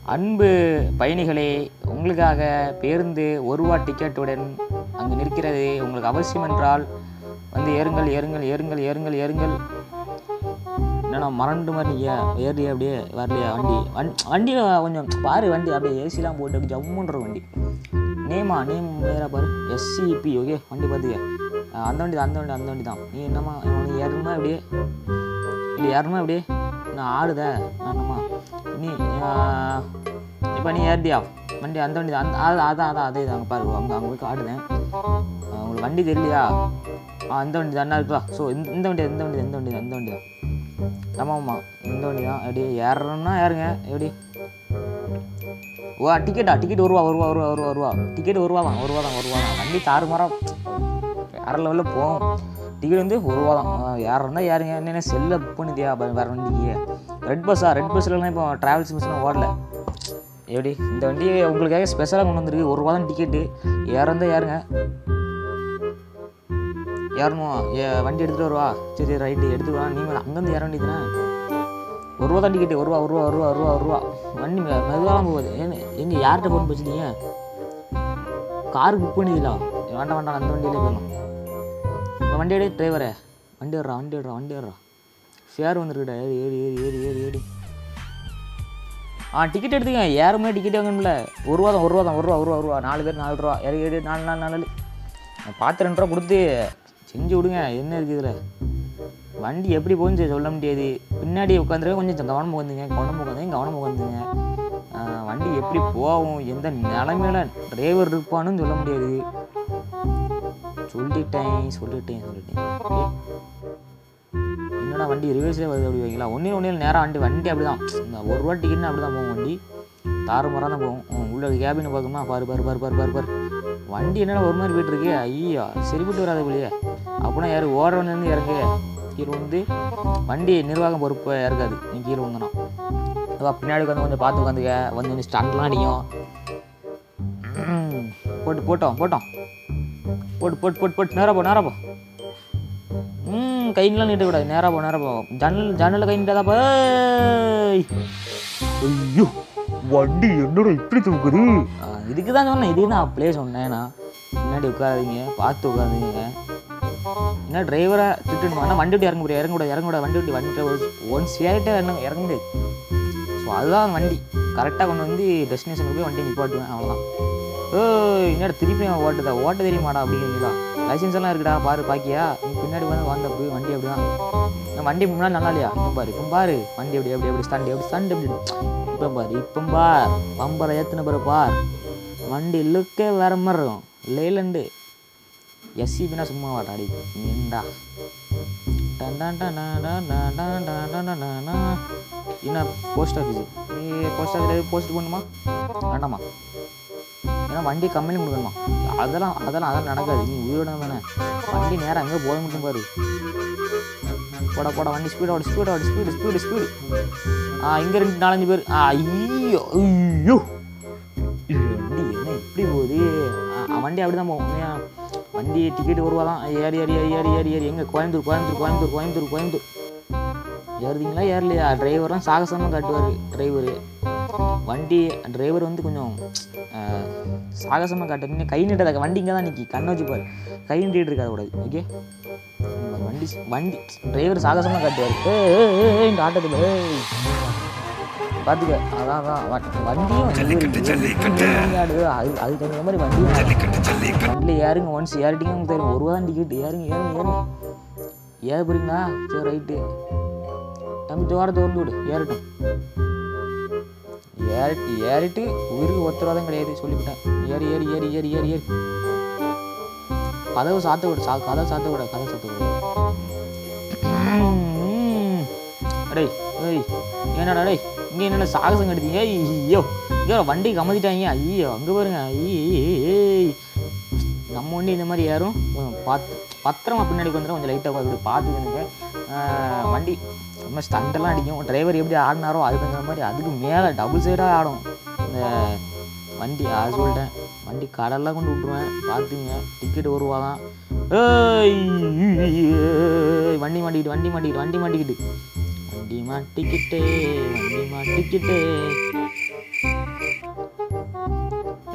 அன்பு பயணிகளே உங்களுக்காக பேருந்து ஒரு ரூபா டிக்கெட்டுடன் அங்கு நிற்கிறது உங்களுக்கு அவசியம் என்றால் வந்து ஏறுங்கள் ஏறுங்கள் ஏறுங்கள் ஏறுங்கள் ஏறுங்கள் என்னண்ணா மறண்டு மாதிரி நீங்க ஏறி அப்படியே வரலையா வண்டி வண்டி வண்டி கொஞ்சம் பாரு வண்டி அப்படியே ஏசிலாம் போட்டு அப்படியே ஜம்முன்ற வண்டி நேமா நேம் வேற பாரு எஸ்சிபி ஓகே வண்டி பார்த்துக்க அஹ் அந்த வண்டி தான் அந்த வண்டி அந்த வண்டி தான் நீ என்னம்மா உனக்கு ஏறணுமா அப்படியே இல்லை ஏறணுமா அப்படியே நான் ஆடுதே என்னம்மா நீ இப்போ நீ ஏறியா வண்டி அந்த வண்டி தான் அந்த அது அதான் அதான் அதே தான் பாரு அங்கே அங்கே போய் காட்டுதேன் அஹ் உங்களுக்கு வண்டி தெரியலையா ஆ இந்த வண்டி தான் இருக்கலாம் ஸோ இந்த இந்த வண்டி இந்த வண்டி இந்த வண்டி தான் இந்த வண்டி தான் ஆமாம் ஆமாம் இந்த வண்டி தான் எப்படி ஏறணும்னா ஏறுங்க எப்படி வா டிக்கெட்டா டிக்கெட் ஒரு ரூபா ஒரு ரூபா ஒரு ரூபா ஒரு ரூபா ஒரு ரூபா டிக்கெட் ஒரு ரூபா தான் ஒரு ரூபா தான் ஒரு ரூபா தான் வண்டி தாறுமாறாக வேறு லெவலில் போகும் டிக்கெட் வந்து ஒரு ரூபா தான் யாருன்னா யாருங்க என்ன செல்லை புக் பண்ணிதியா வேறு வண்டிக்கு ரெட் பஸ்ஸா ரெட் பஸ்லலாம் இப்போ ட்ராவல்ஸ் பஸ்லாம் ஓடல எப்படி இந்த வண்டி உங்களுக்காக ஸ்பெஷலாக கொண்டு வந்திருக்கு ஒரு ரூபா தான் டிக்கெட்டு ஏறந்தா யாருங்க ஏறணும் ஏ வண்டி எடுத்துகிட்டு வருவா சரி ரைட்டு எடுத்துட்டு வா நீங்கள் அங்கேருந்து ஏற வேண்டியதுனே ஒரு ரூபா தான் டிக்கெட்டு ஒரு ரூபா ஒரு ரூபா ஒரு ரூபா ஒரு ரூபா ஒரு ரூபா வண்டி மெ- மெதுவாக போகுது ஏன்னு எங்கே யார்கிட்ட ஃபோன் பேசுறீங்க கார் புக் பண்ணிக்கலாம் வேண்டாம் வேண்டாம் அந்த வண்டியிலே போயிடலாம் இப்போ வண்டி எடு டிரைவரே வண்டி ஏறா வண்டி ஏறா வண்டி ஏறா ஃபேர் வந்துருக்குடா ஏறி ஏறி ஏறி ஏறி ஏறி ஏறி ஆ டிக்கெட் எடுத்துங்க யாருமே டிக்கெட் வாங்கணும்ல ஒரு ரூபா தான் ஒரு ரூபா தான் ஒரு ரூபா ஒரு ரூபா ஒரு ரூபா நாலு பேர் நாலு ரூபா ஏறி ஏறி நாலு நாலு நாலு பார்த்து ரெண்டு ரூபா கொடுத்து செஞ்சு விடுங்க என்ன இருக்குது இதில் வண்டி எப்படி போகுன்னு சொல்ல முடியாது பின்னாடி உட்காந்துருக்க கொஞ்சம் கவனமாக உட்காந்துங்க கவனமாக உட்காந்துங்க கவனமாக உட்காந்துங்க ஆஹ் வண்டி எப்படி போகும் எந்த நிலமையில டிரைவர் இருப்பான்னு சொல்ல முடியாது சொல்லிட்டேன் சொல்லிட்டேன் சொல்லிட்டேன் Okay. என்னடா வண்டி ரிவர்ஸே வருது அப்படி வைங்களா ஒன்றே ஒன்றே நேராக வண்டி வண்டி அப்படி தான் இந்த ஒரு ரூபா டிக்கெட்னு அப்படி தான் போகும் வண்டி தாறுமாறாக தான் போகும் உம், உள்ள கேபினை பார்க்கணுமா பாரு பாரு பாரு பாரு பாரு பாரு வண்டி என்னடா ஒரு மாதிரி போயிட்டு இருக்கு ஐயா சரிப்பட்டு வராது போலியே அப்படின்னா யார் ஓடுறவன்லேருந்து இறங்கு கீழே வந்து வண்டி நிர்வாகம் பொறுப்பு இறக்காது நீ கீழே வந்தனா அதுவா பின்னாடி உட்காந்து கொஞ்சம் பார்த்து உட்காந்துக்க வந்து கொஞ்சம் ஸ்டண்ட்லாம் அடிக்கும் ம், போட்டு போட்டோம் போட்டோம் போட்டு போட்டு போட்டு போட்டு நேராக போ நேராக போ ம் கைங்கெல்லாம் நீட்டக்கூடாது நேராக போ நேராக போ ஜன்னல் ஜன்னலில் கை நீட்டாதா போய் ஐயோ வண்டி என்னடா இப்படி தூக்குது இதுக்கு தான் சொன்னேன் இதுக்கு தான் அப்படியே சொன்னேன் நான் பின்னாடி உட்காருங்க பார்த்து உட்காருங்க என்ன டிரைவரை திட்டுமா ஆனால் வண்டி விட்டு இறங்க முடியாது இறங்க கூடாது இறங்க கூடாது வண்டி விட்டு வண்டி ஒன்ஸ் ஏறிட்டே இறங்க இறங்க முடியாது ஸோ அதுதான் வண்டி கரெக்டாக கொண்டு வந்து டெஸ்டினேஷனுக்கு போய் வண்டி நிப்பாட்டுவேன் அவ்வளோதான் ஏய் என்னடா திருப்பி அவன் ஓட்டுதா ஓட்ட தெரியுமாடா அப்படிங்கிறீங்களா லைசன்ஸ் எல்லாம் இருக்குடா பாரு பாக்கியா நீ பின்னாடி வந்து வந்த போய் வண்டி அப்படி தான் இந்த வண்டி முன்னாடி நல்லா இல்லையா இப்போ பாரு இப்போ பாரு வண்டி எப்படி எப்படி எப்படி ஸ்டாண்ட் எப்படி ஸ்டாண்ட் எப்படி இப்போ பாரு இப்போ பார் பம்பரை ஏற்றுன பிறகு பார் வண்டி லுக்கே வேற மாதிரி இருக்கும் லேலண்டு எஸ்சிபினா சும்மா வாட்டாடி ஏண்டா என்ன போஸ்ட் ஆஃபீஸு போஸ்ட் ஆஃபீஸில் போஸ்ட் பண்ணுமா வேண்டாமா ஏன்னா வண்டி கம்பெனி கொடுக்கணுமா அதெல்லாம் அதெல்லாம் அதெல்லாம் நடக்காது நீ உயிரோட தானே வண்டி நேரம் அங்கே போக மட்டும் பாரு போட போட வண்டி ஸ்பீடாக ஓடு ஸ்பீடாக ஓடு ஸ்பீடு ஸ்பீடு ஸ்பீடு ஆ இங்கே ரெண்டு நாலஞ்சு பேர் ஆ ஐயோ ஐயோ இது வண்டி என்ன இப்படி போகுது ஆ, ஆ, வண்டி அப்படி தான் போகும் ஏன் வண்டி டிக்கெட் ஒரு ரூபா தான் ஏறி ஏறி ஏறி ஏறி ஏறி ஏறி எங்கே கோயம்புத்தூர் கோயம்புத்தூர் கோயம்புத்தூர் கோயம்புத்தூர் கோயம்புத்தூர் ஏறுதீங்களா ஏறலையா டிரைவர்லாம் சாகசமாக காட்டுவார் டிரைவரு வண்டி டிரைவர் வந்து கொஞ்சம் சாகசமாக காட்டுறீங்க கை நீட்டாத வண்டி இங்கே தான் நிற்கி கண்ணை வச்சு பாரு கை நீட்டிட்டு இருக்காது கூடாது ஓகே வண்டி வண்டி டிரைவர் சாகசமாக காட்டுவார் ஏ இந்த ஆட்டத்தில் ஏய் பார்த்துக்க அதான் அதான் வ- வண்டியும் இவரு ஆடுது அது அதுக்கு தகுந்த மாதிரி வண்டியும் வண்டியில் ஏறுங்க ஒன்ஸ் ஏறிட்டீங்க உங்களுக்கு தெரியும் ஒரு ரூபா தான் டிக்கெட் ஏறுங்க ஏறுங்க ஏறுங்க ஏற போறீங்களா சரி ரைட்டு தம்பி தோரத்தை வந்து விடு ஏறட்டும் ஏறிட்டு ஏறிட்டு உயிருக்கு ஒத்துறவாதம் கிடையாது சொல்லிவிட்டேன் ஏறி ஏறி ஏறி ஏறி ஏறி ஏறி கதவு சாத்த விட சா கதவு சாத்த விட கதவு சாத்த விட டேய் ஏய் என்னடா டேய் இங்கே என்னடா சாகசம் கட்டுத்தீங்க ஐயோ ஐயோ வண்டி கமதிட்டாங்க ஐயோ அங்கே பாருங்க ஐய் நம்ம வண்டி இந்த மாதிரி ஏறும் கொஞ்சம் பார்த்து பத்திரமா பின்னாடி வந்துடும் கொஞ்சம் லைட்டாக பார்த்து பார்த்துக்கணுங்க வண்டி ரொம்ப ஸ்டண்டெல்லாம் அடிக்கும் டிரைவர் எப்படி ஆடினாரோ அதுக்கு தகுந்த மாதிரி அதுக்கு மேலே டபுள் சைடாக ஆடும் இந்த வண்டி அது சொல்லிட்டேன் வண்டி கடல்லாம் கொண்டு விட்ருவேன் பார்த்துங்க டிக்கெட் ஒரு ரூபா தான் ஏய் ஏய், வண்டி மாட்டிக்கிட்டு வண்டி மாட்டிக்கிட்டு வண்டி மாட்டிக்கிட்டு வண்டி மாட்டிக்கிட்டே வண்டி மாட்டிக்கிட்டே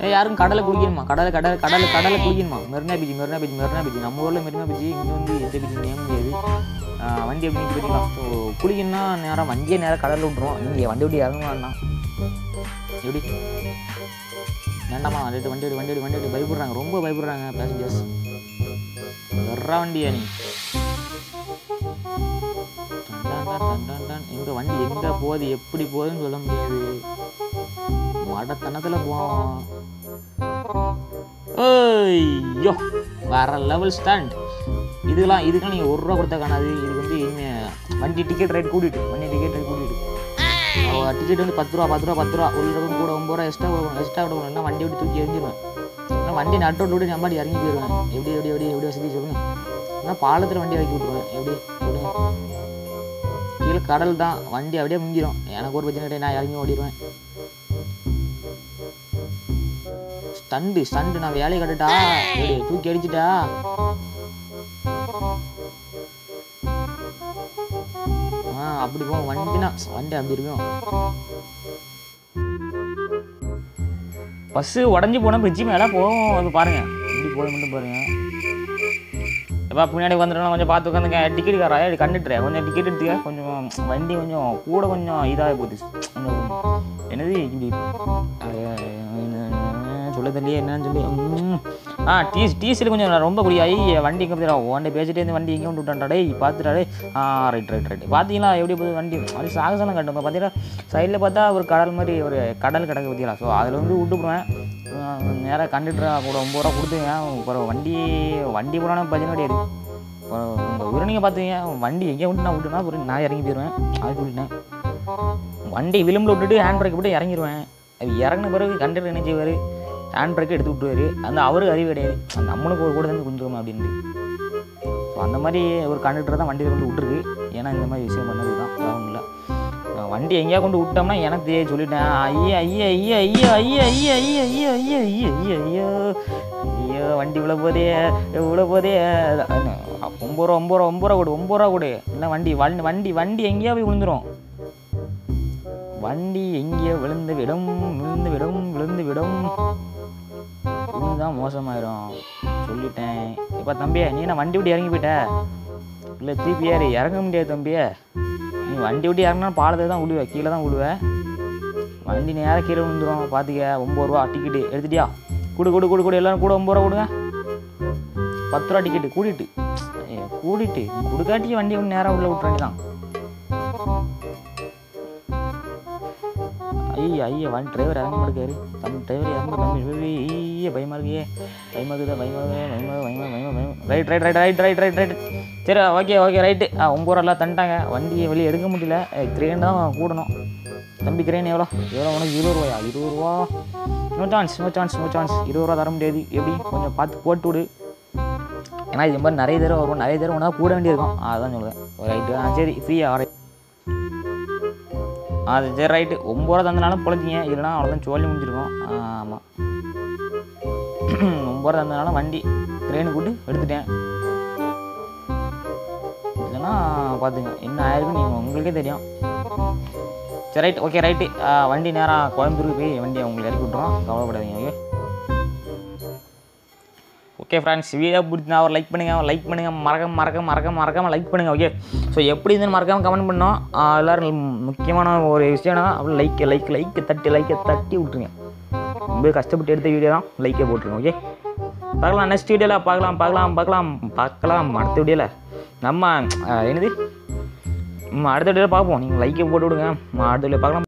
ஏ யாரும் கடலை குளிக்கணுமா கடலை கடலை கடலை கடலை குளிக்கணுமா Marina beach Marina beach Marina beach நம்ம ஊரில் மெரினா பீச் இங்கே வந்து எந்த பீச் நேம் முடியாது ஆ, வண்டி எப்படி நிற்க பார்த்தீங்களா ஸோ குளிக்கணும்னா நேராக வண்டியை நேராக கடலில் விட்டுருவோம் நீங்கள் வண்டி விட்டு இறங்க வேண்டாம் எப்படி வேண்டாமா ரெண்டு வண்டி விடு வண்டி விடு வண்டி விடு பயப்படுறாங்க ரொம்ப பயப்படுறாங்க பேசஞ்சர்ஸ் வர்றா வண்டியா நீ டன் டன் டன் டன் டன். எங்க வண்டி எங்க போகுது எப்படி போகுதுன்னு சொல்ல முடியாது மடத்தனத்தில் போவோம் ஐயோ வேற லெவல் ஸ்டாண்ட் இதுக்கெல்லாம் இதுக்கெல்லாம் நீங்கள் ஒரு ரூபா கொடுத்தா காணாது இது வந்து என்ன வண்டி டிக்கெட் ரேட் கூட்டிட்டு வண்டி டிக்கெட் ரேட் கூட்டிட்டு டிக்கெட் வந்து பத்து ரூபா பத்து ரூபா பத்து ரூபா ஒரு ரூபா கூட ஒம்பது ரூபா எக்ஸ்ட்ரா கொடுக்கணும் எக்ஸ்ட்ரா கொடுக்கணும்னா வண்டி விட்டு தூக்கி எரிஞ்சிருவேன் ஆனால் வண்டி நட்டோட்டு விட்டு நம்பாடி இறங்கி போயிடுவேன் எப்படி எப்படி எப்படி எப்படி வசதி சொல்லுங்க ஆனால் பாலத்தில் வண்டி இறக்கி விட்ருவேன் எப்படி சொல்லுங்க கீழே கடல் தான் வண்டி அப்படியே முங்கிடும் எனக்கு ஒரு பிரச்சனை கிடையாது நான் இறங்கி ஓடிடுவேன் ஸ்டண்டு ஸ்டண்டு நான் வேலையை கட்டுட்டா எப்படி தூக்கி அடிச்சிட்டா ஆ அப்படி போகும் வண்டினா வண்டி அப்படி இருக்கும் பஸ்ஸு உடஞ்சி போன பிரிட்ஜி மேலே போகும் அது பாருங்க இப்படி போய் மட்டும் பாருங்க எப்பா பின்னாடி வந்துட்டோம் கொஞ்சம் பார்த்து உட்காந்துங்க டிக்கெட் காரா கண்டுட்டுறேன் கொஞ்சம் டிக்கெட் எடுத்துக்க கொஞ்சம் வண்டி கொஞ்சம் கூட கொஞ்சம் இதாக போகுது கொஞ்சம் என்னது இப்படி அஹ், சொல்ல தெரியல என்னன்னு சொல்லி ம். ஆ டீஸ் டீசல் கொஞ்சம் ரொம்ப குடியாகி வண்டி எங்கே போய் ஓண்ட பேசிட்டே இருந்து வண்டி எங்கே கொண்டு விட்டான்டா டேய் பார்த்துட்டாடே ஆ ரைட் ரைட் ரைட் பார்த்தீங்களா எப்படி போகுது வண்டி அது சாகசம்லாம் கட்டும் பார்த்தீங்களா சைடில் பார்த்தா ஒரு கடல் மாதிரி ஒரு கடல் கிடக்கு பார்த்தீங்களா ஸோ அதில் வந்து விட்டுப்படுவேன் நேராக கண்டுட்டு கூட ஒம்பது ரூபா கொடுத்துங்க அப்புறம் வண்டி வண்டி போனாலும் பிரச்சனை கிடையாது அப்புறம் உங்கள் உயிரினிங்க பார்த்தீங்க வண்டி எங்கே விட்டு நான் விட்டுனா அப்புறம் நான் இறங்கி போயிடுவேன் அது சொல்லிட்டேன் வண்டி விளிம்பில் விட்டுட்டு ஹேண்ட் பிரேக் விட்டு இறங்கிடுவேன் அது இறங்கின பிறகு கண்டக்டர் என்ன செய்வார் ஹேண்ட் பிரேக்கை எடுத்து விட்டுருவாரு அந்த அவருக்கு அறிவு கிடையாது நம்மளுக்கு ஒரு கூட சேர்ந்து குஞ்சுக்கணும் அப்படின்ட்டு ஸோ அந்த மாதிரி ஒரு கண்டக்டர் தான் வண்டியில் கொண்டு விட்டுருக்கு ஏன்னா இந்த மாதிரி விஷயம் பண்ணது தான் வேற ஒன்றும் இல்லை அஹ் வண்டி எங்கேயா கொண்டு விட்டோம்னா எனக்கு தெரியாது சொல்லிட்டேன் ஐயா ஐயா ஐயா ஐயா ஐயா ஐயா ஐயா ஐயா ஐயா ஐயா ஐயா ஐயோ ஐயோ வண்டி இவ்வளோ போதே இவ்வளோ போதே என்ன, ஒம்பது ரூபா ஒம்பது ரூபா ஒம்பது ரூபா கொடு ஒம்பது ரூபா கொடு இல்லை வண்டி வண்டி வண்டி வண்டி எங்கேயா போய் விழுந்துரும் வண்டி எங்கேயோ விழுந்து விடும் விழுந்து விடும் விழுந்து விடும் இதுதான் மோசமாயிரும் சொல்லிட்டேன் இப்போ தம்பியே நீ என்ன வண்டி விட்டு இறங்கி போயிட்ட இல்லை திருப்பி ஏறி இறங்க முடியாது தம்பியே நீ வண்டி விட்டு இறங்கினா பாலத்தை தான் விழுவ கீழே தான் விழுவ வண்டி நேராக கீழே விழுந்துரும் பார்த்துக்க ஒம்பது ரூபா டிக்கெட்டு எடுத்துட்டியா கொடு கொடு கொடு கொடு எல்லாரும் கூட ஒம்பது ரூபா கொடுங்க பத்து ரூபா டிக்கெட்டு கூட்டிட்டு ஏய், கூட்டிட்டு கொடுக்காட்டி வண்டி ஒன்று நேராக உள்ள விட்டுற வேண்டியதான் ஐயா ஐயா வண்டி டிரைவர் இறங்க மாட்டேக்காரு தம்பி டிரைவர் இறங்க தம்பி தம்பி ஐயா பயமா இருக்கே பயமா இருக்குதா பயமா இருக்குதா பயமா பயமா பயமா பயமா right right right right right right right சரி ஓகே ஓகே ரைட்டு ஆ ஒம்பது ரூபா தந்துட்டாங்க வண்டியை வெளியே எடுக்க முடியல கிரேன் தான் கூடணும் தம்பி கிரேன் எவ்வளோ எவ்வளோ உனக்கு இருபது ரூபாயா இருபது ரூபா no chance no chance no chance இருபது ரூபா தர முடியாது எப்படி கொஞ்சம் பார்த்து போட்டு விடு ஏன்னா இது மாதிரி நிறைய தடவை வரும் நிறைய தடவை ஒன்றா கூட வேண்டியிருக்கும் அதான் சொல்லுவேன் ரைட்டு ஆ சரி ஃப்ரீயாக ரைட் அது சரி ரைட்டு ஒம்பது ரூபா தந்தனாலும் பொழைச்சிங்க இல்லைனா அவ்வளோதான் சொல்லி முடிஞ்சிருக்கோம் ஆமாம் ஒம்பது ரூபா தந்தனால வண்டி ட்ரெயின் கூட்டு எடுத்துட்டேன் இல்லைன்னா பார்த்துங்க என்ன ஆயிருக்கும் நீங்கள் உங்களுக்கே தெரியும் சரி ரைட் ஓகே ரைட்டு வண்டி நேராக கோயம்புத்தூருக்கு போய் வண்டியை உங்களுக்கு இறக்கி விட்றோம் கவலைப்படாதீங்க ஓகே ஓகே ஃப்ரெண்ட்ஸ் வீடியோ பிடிச்சினா ஒரு லைக் பண்ணுங்கள் லைக் பண்ணுங்கள் மறக்காம மறக்காம மறக்காம மறக்காம லைக் பண்ணுங்கள் ஓகே ஸோ எப்படி இருந்துன்னு மறக்காம கமெண்ட் பண்ணோம் ஆஹ் எல்லாரும் முக்கியமான ஒரு விஷயம்னா அப்படி லைக் லைக் லைக் தட்டி லைக்கை தட்டி விட்ருங்க ரொம்ப கஷ்டப்பட்டு எடுத்த வீடியோ தான் லைக்கை போட்டுருங்க ஓகே பார்க்கலாம் நெக்ஸ்ட் வீடியோவில் பார்க்கலாம் பார்க்கலாம் பார்க்கலாம் பார்க்கலாம் அடுத்த வீடியோவில் நம்ம ஆஹ் என்னது ம், அடுத்த வீடியோவில் பார்ப்போம் நீங்கள் லைக்கை போட்டு விடுங்க ம், அடுத்த வீடியோ பார்க்கலாம்